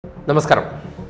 നമസ്കാരം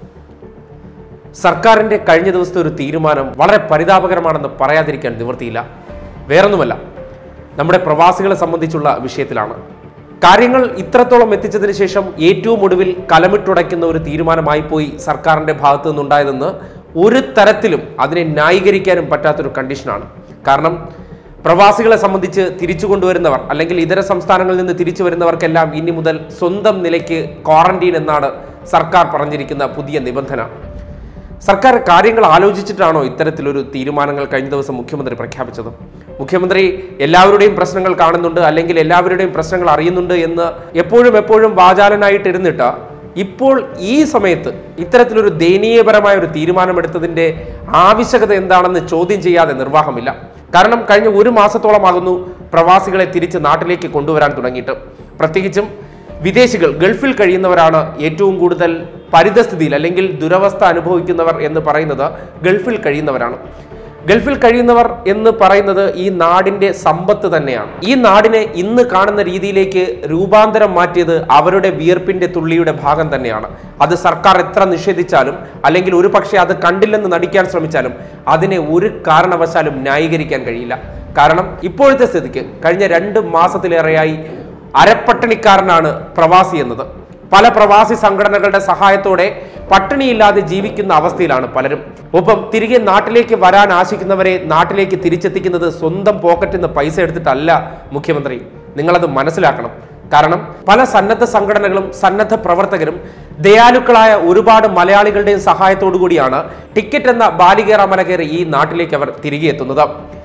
സർക്കാരിന്റെ കഴിഞ്ഞ ദിവസത്തെ ഒരു തീരുമാനം വളരെ പരിതാപകരമാണെന്ന് പറയാതിരിക്കാൻ നിവൃത്തിയില്ല വേറൊന്നുമല്ല നമ്മുടെ പ്രവാസികളെ സംബന്ധിച്ചുള്ള വിഷയത്തിലാണ് കാര്യങ്ങൾ ഇത്രത്തോളം എത്തിച്ചതിന് ശേഷം ഏറ്റവും ഒടുവിൽ കലമിട്ടുടയ്ക്കുന്ന ഒരു തീരുമാനമായി പോയി സർക്കാരിന്റെ ഭാഗത്തു നിന്നുണ്ടായതെന്ന് ഒരു തരത്തിലും അതിനെ ന്യായീകരിക്കാനും പറ്റാത്തൊരു കണ്ടീഷനാണ് കാരണം പ്രവാസികളെ സംബന്ധിച്ച് തിരിച്ചു കൊണ്ടുവരുന്നവർ അല്ലെങ്കിൽ ഇതര സംസ്ഥാനങ്ങളിൽ നിന്ന് തിരിച്ചു വരുന്നവർക്കെല്ലാം ഇനി മുതൽ സ്വന്തം നിലയ്ക്ക് ക്വാറന്റീൻ എന്നാണ് സർക്കാർ പറഞ്ഞിരിക്കുന്ന പുതിയ നിബന്ധന സർക്കാർ കാര്യങ്ങൾ ആലോചിച്ചിട്ടാണോ ഇത്തരത്തിലൊരു തീരുമാനങ്ങൾ കഴിഞ്ഞ ദിവസം മുഖ്യമന്ത്രി പ്രഖ്യാപിച്ചത് മുഖ്യമന്ത്രി എല്ലാവരുടെയും പ്രശ്നങ്ങൾ കാണുന്നുണ്ട് അല്ലെങ്കിൽ എല്ലാവരുടെയും പ്രശ്നങ്ങൾ അറിയുന്നുണ്ട് എന്ന് എപ്പോഴും എപ്പോഴും വാചാലനായിട്ടിരുന്നിട്ട് ഇപ്പോൾ ഈ സമയത്ത് ഇത്തരത്തിലൊരു ദയനീയപരമായ ഒരു തീരുമാനമെടുത്തതിന്റെ ആവശ്യകത എന്താണെന്ന് ചോദ്യം ചെയ്യാതെ നിർവാഹമില്ല കാരണം കഴിഞ്ഞ ഒരു മാസത്തോളമാകുന്നു പ്രവാസികളെ തിരിച്ച് നാട്ടിലേക്ക് കൊണ്ടുവരാൻ തുടങ്ങിയിട്ട് പ്രത്യേകിച്ചും വിദേശികൾ ഗൾഫിൽ കഴിയുന്നവരാണ് ഏറ്റവും കൂടുതൽ പരിതസ്ഥിതിയിൽ അല്ലെങ്കിൽ ദുരവസ്ഥ അനുഭവിക്കുന്നവർ എന്ന് പറയുന്നത് ഗൾഫിൽ കഴിയുന്നവരാണ് ഗൾഫിൽ കഴിയുന്നവർ എന്ന് പറയുന്നത് ഈ നാടിന്റെ സമ്പത്ത് തന്നെയാണ് ഈ നാടിനെ ഇന്ന് കാണുന്ന രീതിയിലേക്ക് രൂപാന്തരം മാറ്റിയത് അവരുടെ വിയർപ്പിന്റെ തുള്ളിയുടെ ഭാഗം തന്നെയാണ് അത് സർക്കാർ എത്ര നിഷേധിച്ചാലും അല്ലെങ്കിൽ ഒരു പക്ഷേ അത് കണ്ടില്ലെന്ന് നടിക്കാൻ ശ്രമിച്ചാലും അതിനെ ഒരു കാരണവശാലും ന്യായീകരിക്കാൻ കഴിയില്ല കാരണം ഇപ്പോഴത്തെ സ്ഥിതിക്ക് കഴിഞ്ഞ രണ്ട് മാസത്തിലേറെയായി അരപ്പട്ടിണിക്കാരനാണ് പ്രവാസി എന്നത് പല പ്രവാസി സംഘടനകളുടെ സഹായത്തോടെ പട്ടിണിയില്ലാതെ ജീവിക്കുന്ന അവസ്ഥയിലാണ് പലരും ഒപ്പം തിരികെ നാട്ടിലേക്ക് വരാൻ ആശിക്കുന്നവരെ നാട്ടിലേക്ക് തിരിച്ചെത്തിക്കുന്നത് സ്വന്തം പോക്കറ്റിൽ നിന്ന് പൈസ എടുത്തിട്ടല്ല മുഖ്യമന്ത്രി നിങ്ങളത് മനസ്സിലാക്കണം കാരണം പല സന്നദ്ധ സംഘടനകളും സന്നദ്ധ പ്രവർത്തകരും ദയാലുക്കളായ ഒരുപാട് മലയാളികളുടെയും സഹായത്തോടു കൂടിയാണ് ടിക്കറ്റ് എന്ന ബാലികേറ മല കയറി ഈ നാട്ടിലേക്ക് അവർ തിരികെ എത്തുന്നത്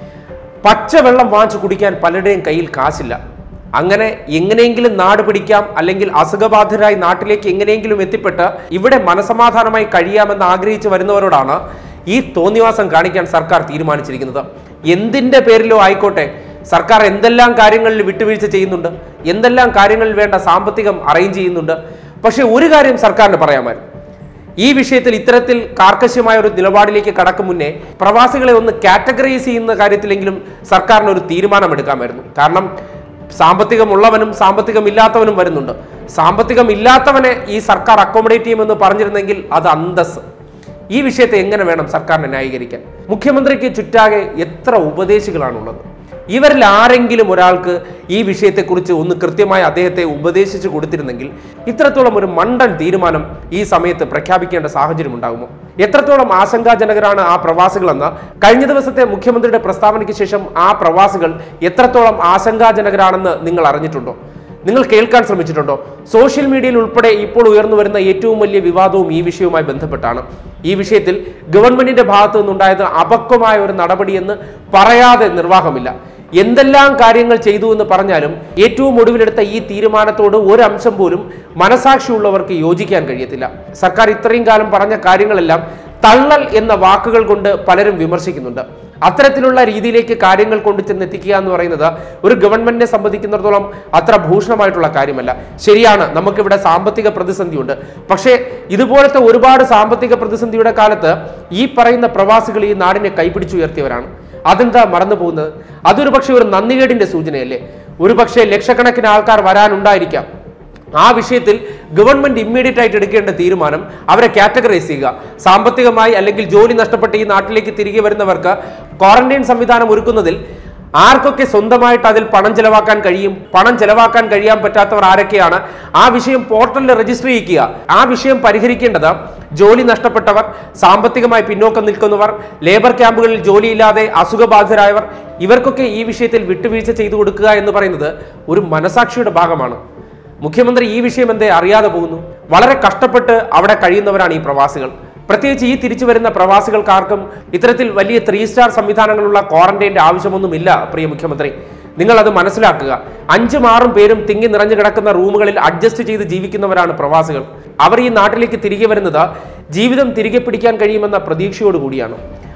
പച്ചവെള്ളം വാങ്ങിച്ചു കുടിക്കാൻ പലരുടെയും കയ്യിൽ കാശില്ല അങ്ങനെ എങ്ങനെയെങ്കിലും നാട് പിടിക്കാം അല്ലെങ്കിൽ അസുഖബാധിതരായി നാട്ടിലേക്ക് എങ്ങനെയെങ്കിലും എത്തിപ്പെട്ട് ഇവിടെ മനസമാധാനമായി കഴിയാമെന്ന് ആഗ്രഹിച്ചു വരുന്നവരോടാണ് ഈ തോന്നിവാസം കാണിക്കാൻ സർക്കാർ തീരുമാനിച്ചിരിക്കുന്നത് എന്തിന്റെ പേരിലോ ആയിക്കോട്ടെ സർക്കാർ എന്തെല്ലാം കാര്യങ്ങളിൽ വിട്ടുവീഴ്ച ചെയ്യുന്നുണ്ട് എന്തെല്ലാം കാര്യങ്ങളിൽ വേണ്ട സാമ്പത്തികം അറേഞ്ച് ചെയ്യുന്നുണ്ട് പക്ഷെ ഒരു കാര്യം സർക്കാരിന് പറയാമായിരുന്നു ഈ വിഷയത്തിൽ ഇത്തരത്തിൽ കാർക്കശ്യമായ ഒരു നിലപാടിലേക്ക് കടക്കും മുന്നേ പ്രവാസികളെ ഒന്ന് കാറ്റഗറൈസ് ചെയ്യുന്ന കാര്യത്തിലെങ്കിലും സർക്കാരിന് ഒരു തീരുമാനമെടുക്കാമായിരുന്നു കാരണം സാമ്പത്തികമുള്ളവനും സാമ്പത്തികമില്ലാത്തവനും വരുന്നുണ്ട് സാമ്പത്തികമില്ലാത്തവനെ ഈ സർക്കാർ അക്കോമഡേറ്റ് ചെയ്യുമെന്ന് പറഞ്ഞിരുന്നെങ്കിൽ അത് അന്തസ് ഈ വിഷയത്തെ എങ്ങനെ വേണം സർക്കാരിനെ ന്യായീകരിക്കാൻ മുഖ്യമന്ത്രിക്ക് ചുറ്റാകെ എത്ര ഉപദേശികളാണുള്ളത് ഇവരിൽ ആരെങ്കിലും ഒരാൾക്ക് ഈ വിഷയത്തെക്കുറിച്ച് ഒന്ന് കൃത്യമായി അദ്ദേഹത്തെ ഉപദേശിച്ചു കൊടുത്തിരുന്നെങ്കിൽ ഇത്രത്തോളം ഒരു മണ്ടൻ തീരുമാനം ഈ സമയത്ത് പ്രഖ്യാപിക്കേണ്ട സാഹചര്യം ഉണ്ടാകുമോ എത്രത്തോളം ആശങ്കാജനകരാണ് ആ പ്രവാസികളെന്ന് കഴിഞ്ഞ ദിവസത്തെ മുഖ്യമന്ത്രിയുടെ പ്രസ്താവനയ്ക്ക് ശേഷം ആ പ്രവാസികൾ എത്രത്തോളം ആശങ്കാജനകരാണെന്ന് നിങ്ങൾ അറിഞ്ഞിട്ടുണ്ടോ നിങ്ങൾ കേൾക്കാൻ ശ്രമിച്ചിട്ടുണ്ടോ സോഷ്യൽ മീഡിയയിൽ ഉൾപ്പെടെ ഇപ്പോൾ ഉയർന്നു വരുന്ന ഏറ്റവും വലിയ വിവാദവും ഈ വിഷയവുമായി ബന്ധപ്പെട്ടാണ് ഈ വിഷയത്തിൽ ഗവൺമെന്റിന്റെ ഭാഗത്തു നിന്നുണ്ടായത് അപക്വമായ ഒരു നടപടിയെന്ന് പറയാതെ നിർവാഹമില്ല എന്തെല്ലാം കാര്യങ്ങൾ ചെയ്തു എന്ന് പറഞ്ഞാലും ഏറ്റവും ഒടുവിലെടുത്ത ഈ തീരുമാനത്തോട് ഒരു അംശം പോലും മനസാക്ഷിയുള്ളവർക്ക് യോജിക്കാൻ കഴിയത്തില്ല സർക്കാർ ഇത്രയും കാലം പറഞ്ഞ കാര്യങ്ങളെല്ലാം തള്ളൽ എന്ന വാക്കുകൾ കൊണ്ട് പലരും വിമർശിക്കുന്നുണ്ട് അത്തരത്തിലുള്ള രീതിയിലേക്ക് കാര്യങ്ങൾ കൊണ്ടു ചെന്നെത്തിക്കുക എന്ന് പറയുന്നത് ഒരു ഗവൺമെന്റിനെ സംബന്ധിക്കുന്നിടത്തോളം അത്ര ഭൂഷണമായിട്ടുള്ള കാര്യമല്ല ശരിയാണ് നമുക്കിവിടെ സാമ്പത്തിക പ്രതിസന്ധിയുണ്ട് പക്ഷേ ഇതുപോലത്തെ ഒരുപാട് സാമ്പത്തിക പ്രതിസന്ധിയുടെ കാലത്ത് ഈ പറയുന്ന പ്രവാസികൾ ഈ നാടിനെ കൈപിടിച്ചുയർത്തിയവരാണ് അതെന്താ മറന്നു പോകുന്നത് അതൊരു പക്ഷേ ഒരു നന്ദികേടിന്റെ സൂചനയല്ലേ ഒരു പക്ഷേ ലക്ഷക്കണക്കിന് ആൾക്കാർ വരാനുണ്ടായിരിക്കാം ആ വിഷയത്തിൽ ഗവൺമെന്റ് ഇമ്മീഡിയറ്റ് ആയിട്ട് എടുക്കേണ്ട തീരുമാനം അവരെ കാറ്റഗറൈസ് ചെയ്യുക സാമ്പത്തികമായി അല്ലെങ്കിൽ ജോലി നഷ്ടപ്പെട്ട് ഈ നാട്ടിലേക്ക് തിരികെ വരുന്നവർക്ക് ക്വാറന്റൈൻ സംവിധാനം ഒരുക്കുന്നതിൽ ആർക്കൊക്കെ സ്വന്തമായിട്ട് അതിൽ പണം ചെലവാക്കാൻ കഴിയും പണം ചെലവാക്കാൻ കഴിയാൻ പറ്റാത്തവർ ആരൊക്കെയാണ് ആ വിഷയം പോർട്ടലിൽ രജിസ്റ്റർ ചെയ്യിക്കുക ആ വിഷയം പരിഹരിക്കേണ്ടത് ജോലി നഷ്ടപ്പെട്ടവർ സാമ്പത്തികമായി പിന്നോക്കം നിൽക്കുന്നവർ ലേബർ ക്യാമ്പുകളിൽ ജോലിയില്ലാതെ അസുഖബാധിതരായവർ ഇവർക്കൊക്കെ ഈ വിഷയത്തിൽ വിട്ടുവീഴ്ച ചെയ്തു കൊടുക്കുക എന്ന് പറയുന്നത് ഒരു മനസാക്ഷിയുടെ ഭാഗമാണ് മുഖ്യമന്ത്രി ഈ വിഷയം എന്തേ അറിയാതെ പോകുന്നു വളരെ കഷ്ടപ്പെട്ട് അവിടെ കഴിയുന്നവരാണ് ഈ പ്രവാസികൾ പ്രത്യേകിച്ച് ഈ തിരിച്ചു വരുന്ന പ്രവാസികൾക്കാർക്കും ഇത്തരത്തിൽ വലിയ ത്രീ സ്റ്റാർ സംവിധാനങ്ങളുള്ള ക്വാറന്റൈൻ്റെ ആവശ്യമൊന്നുമില്ല പ്രിയ മുഖ്യമന്ത്രി നിങ്ങൾ അത് മനസ്സിലാക്കുക അഞ്ചും ആറും പേരും തിങ്ങി നിറഞ്ഞു കിടക്കുന്ന റൂമുകളിൽ അഡ്ജസ്റ്റ് ചെയ്ത് ജീവിക്കുന്നവരാണ് പ്രവാസികൾ അവർ ഈ നാട്ടിലേക്ക് തിരികെ വരുന്നത് ജീവിതം തിരികെ പിടിക്കാൻ കഴിയുമെന്ന പ്രതീക്ഷയോട് കൂടിയാണ്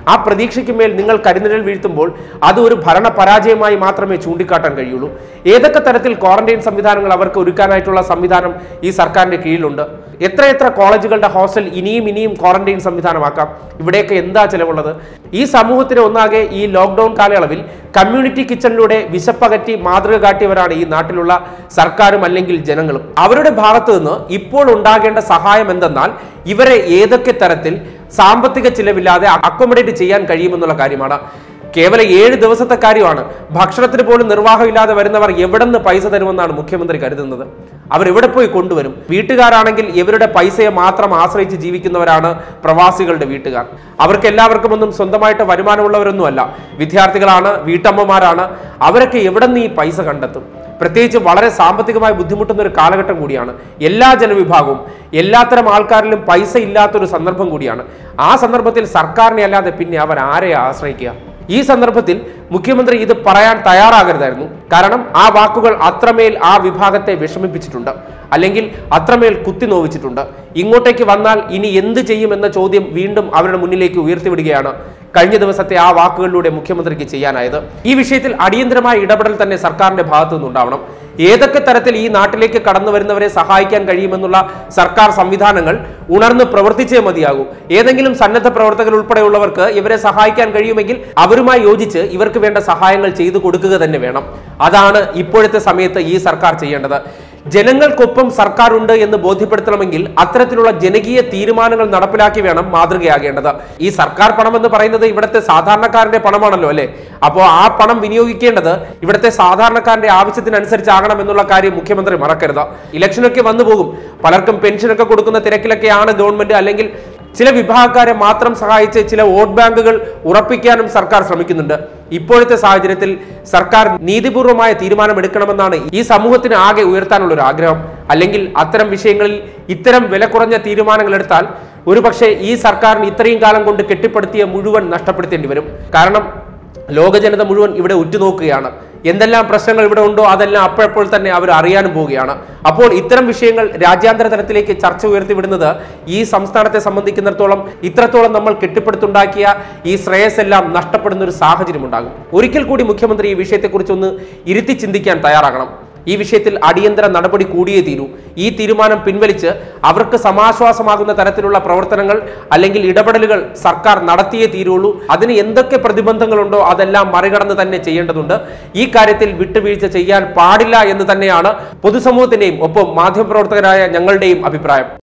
ആ പ്രതീക്ഷയ്ക്ക് മേൽ നിങ്ങൾ കരിനിഴൽ വീഴ്ത്തുമ്പോൾ അത് ഒരു ഭരണ പരാജയമായി മാത്രമേ ചൂണ്ടിക്കാട്ടാൻ കഴിയുള്ളൂ ഏതൊക്കെ തരത്തിൽ ക്വാറന്റൈൻ സംവിധാനങ്ങൾ അവർക്ക് ഒരുക്കാനായിട്ടുള്ള സംവിധാനം ഈ സർക്കാരിന്റെ കീഴിലുണ്ട് എത്രയെത്ര കോളേജുകളുടെ ഹോസ്റ്റൽ ഇനിയും ഇനിയും ക്വാറന്റൈൻ സംവിധാനമാക്കാം ഇവിടെയൊക്കെ എന്താ ചിലവുള്ളത് ഈ സമൂഹത്തിന് ഒന്നാകെ ഈ ലോക്ക്ഡൌൺ കാലയളവിൽ കമ്മ്യൂണിറ്റി കിച്ചണിലൂടെ വിശപ്പകറ്റി മാതൃക കാട്ടിയവരാണ് ഈ നാട്ടിലുള്ള സർക്കാരും അല്ലെങ്കിൽ ജനങ്ങളും അവരുടെ ഭാഗത്തു നിന്ന് ഇപ്പോൾ ഉണ്ടാകേണ്ട സഹായം എന്തെന്നാൽ ഇവരെ ഏതൊക്കെ തരത്തിൽ സാമ്പത്തിക ചിലവില്ലാതെ അക്കോമഡേറ്റ് ചെയ്യാൻ കഴിയുമെന്നുള്ള കാര്യമാണ് കേവലം ഏഴ് ദിവസത്തെ കാര്യമാണ് ഭക്ഷണത്തിന് പോലും നിർവാഹമില്ലാതെ വരുന്നവർ എവിടെ നിന്ന് പൈസ തരുമെന്നാണ് മുഖ്യമന്ത്രി കരുതുന്നത് അവർ എവിടെ പോയി കൊണ്ടുവരും വീട്ടുകാരാണെങ്കിൽ ഇവരുടെ പൈസയെ മാത്രം ആശ്രയിച്ച് ജീവിക്കുന്നവരാണ് പ്രവാസികളുടെ വീട്ടുകാർ അവർക്ക് എല്ലാവർക്കും ഒന്നും സ്വന്തമായിട്ട് വരുമാനമുള്ളവരൊന്നുമല്ല വിദ്യാർത്ഥികളാണ് വീട്ടമ്മമാരാണ് അവരൊക്കെ എവിടെ നിന്ന് ഈ പൈസ കണ്ടെത്തും പ്രത്യേകിച്ച് വളരെ സാമ്പത്തികമായി ബുദ്ധിമുട്ടുന്ന ഒരു കാലഘട്ടം കൂടിയാണ് എല്ലാ ജനവിഭാഗവും എല്ലാത്തരം ആൾക്കാരിലും പൈസ ഇല്ലാത്തൊരു സന്ദർഭം കൂടിയാണ് ആ സന്ദർഭത്തിൽ സർക്കാരിനെ അല്ലാതെ പിന്നെ അവർ ആരെ ആശ്രയിക്കുക ഈ സന്ദർഭത്തിൽ മുഖ്യമന്ത്രി ഇത് പറയാൻ തയ്യാറാകരുതായിരുന്നു കാരണം ആ വാക്കുകൾ അത്രമേൽ ആ വിഭാഗത്തെ വിഷമിപ്പിച്ചിട്ടുണ്ട് അല്ലെങ്കിൽ അത്രമേൽ കുത്തി നോവിച്ചിട്ടുണ്ട് ഇങ്ങോട്ടേക്ക് വന്നാൽ ഇനി എന്ത് ചെയ്യുമെന്ന ചോദ്യം വീണ്ടും അവരുടെ മുന്നിലേക്ക് ഉയർത്തിവിടുകയാണ് കഴിഞ്ഞ ദിവസത്തെ ആ വാക്കുകളിലൂടെ മുഖ്യമന്ത്രിക്ക് ചെയ്യാനായത് ഈ വിഷയത്തിൽ അടിയന്തരമായ ഇടപെടൽ തന്നെ സർക്കാരിന്റെ ഭാഗത്തു നിന്നുണ്ടാവണം ഏതൊക്കെ തരത്തിൽ ഈ നാട്ടിലേക്ക് കടന്നു വരുന്നവരെ സഹായിക്കാൻ കഴിയുമെന്നുള്ള സർക്കാർ സംവിധാനങ്ങൾ ഉണർന്ന് പ്രവർത്തിച്ചേ മതിയാകൂ ഏതെങ്കിലും സന്നദ്ധ പ്രവർത്തകർ ഉൾപ്പെടെയുള്ളവർക്ക് ഇവരെ സഹായിക്കാൻ കഴിയുമെങ്കിൽ അവരുമായി യോജിച്ച് ഇവർക്ക് വേണ്ട സഹായങ്ങൾ ചെയ്തു കൊടുക്കുക തന്നെ വേണം അതാണ് ഇപ്പോഴത്തെ സമയത്ത് ഈ സർക്കാർ ചെയ്യേണ്ടത് ജനങ്ങൾക്കൊപ്പം സർക്കാർ ഉണ്ട് എന്ന് ബോധ്യപ്പെടുത്തണമെങ്കിൽ അത്തരത്തിലുള്ള ജനകീയ തീരുമാനങ്ങൾ നടപ്പിലാക്കി വേണം മാതൃകയാകേണ്ടത് ഈ സർക്കാർ പണം എന്ന് പറയുന്നത് ഇവിടുത്തെ സാധാരണക്കാരന്റെ പണമാണല്ലോ അല്ലെ അപ്പോൾ ആ പണം വിനിയോഗിക്കേണ്ടത് ഇവിടുത്തെ സാധാരണക്കാരന്റെ ആവശ്യത്തിനനുസരിച്ചാകണം എന്നുള്ള കാര്യം മുഖ്യമന്ത്രി മറക്കരുത് ഇലക്ഷനൊക്കെ വന്നു പോകും പലർക്കും പെൻഷനൊക്കെ കൊടുക്കുന്ന തിരക്കിലൊക്കെയാണ് ഗവൺമെന്റ് അല്ലെങ്കിൽ ചില വിഭാഗക്കാരെ മാത്രം സഹായിച്ച് ചില വോട്ട് ബാങ്കുകൾ ഉറപ്പിക്കാനും സർക്കാർ ശ്രമിക്കുന്നുണ്ട് ഇപ്പോഴത്തെ സാഹചര്യത്തിൽ സർക്കാർ നീതിപൂർവമായ തീരുമാനമെടുക്കണമെന്നാണ് ഈ സമൂഹത്തിന് ആകെ ഉയർത്താനുള്ള ഒരു ആഗ്രഹം അല്ലെങ്കിൽ അത്തരം വിഷയങ്ങളിൽ ഇത്തരം വില കുറഞ്ഞ തീരുമാനങ്ങൾ എടുത്താൽ ഒരുപക്ഷെ ഈ സർക്കാരിന് ഇത്രയും കാലം കൊണ്ട് കെട്ടിപ്പടുത്തിയ മുഴുവൻ നഷ്ടപ്പെടുത്തേണ്ടി വരും കാരണം ലോക ജനത മുഴുവൻ ഇവിടെ ഉറ്റുനോക്കുകയാണ് എന്തെല്ലാം പ്രശ്നങ്ങൾ ഇവിടെ ഉണ്ടോ അതെല്ലാം അപ്പോഴപ്പോൾ തന്നെ അവർ അറിയാനും പോവുകയാണ് അപ്പോൾ ഇത്തരം വിഷയങ്ങൾ രാജ്യാന്തര തലത്തിലേക്ക് ചർച്ച ഉയർത്തിവിടുന്നത് ഈ സംസ്ഥാനത്തെ സംബന്ധിക്കുന്നിടത്തോളം ഇത്രത്തോളം നമ്മൾ കെട്ടിപ്പടുത്തുണ്ടാക്കിയ ഈ ശ്രേയസ് എല്ലാം നഷ്ടപ്പെടുന്ന ഒരു സാഹചര്യം ഉണ്ടാകും ഒരിക്കൽ കൂടി മുഖ്യമന്ത്രി ഈ വിഷയത്തെക്കുറിച്ച് ഒന്ന് ഇരുത്തി ചിന്തിക്കാൻ തയ്യാറാകണം ഈ വിഷയത്തിൽ അടിയന്തര നടപടി കൂടിയേ തീരൂ ഈ തീരുമാനം പിൻവലിച്ച് അവർക്ക് സമാശ്വാസമാകുന്ന തരത്തിലുള്ള പ്രവർത്തനങ്ങൾ അല്ലെങ്കിൽ ഇടപെടലുകൾ സർക്കാർ നടത്തിയേ തീരുള്ളൂ അതിന് എന്തൊക്കെ പ്രതിബന്ധങ്ങളുണ്ടോ അതെല്ലാം മറികടന്ന് തന്നെ ചെയ്യേണ്ടതുണ്ട് ഈ കാര്യത്തിൽ വിട്ടുവീഴ്ച ചെയ്യാൻ പാടില്ല എന്ന് തന്നെയാണ് പൊതുസമൂഹത്തിന്റെയും ഒപ്പം മാധ്യമപ്രവർത്തകരായ ഞങ്ങളുടെയും അഭിപ്രായം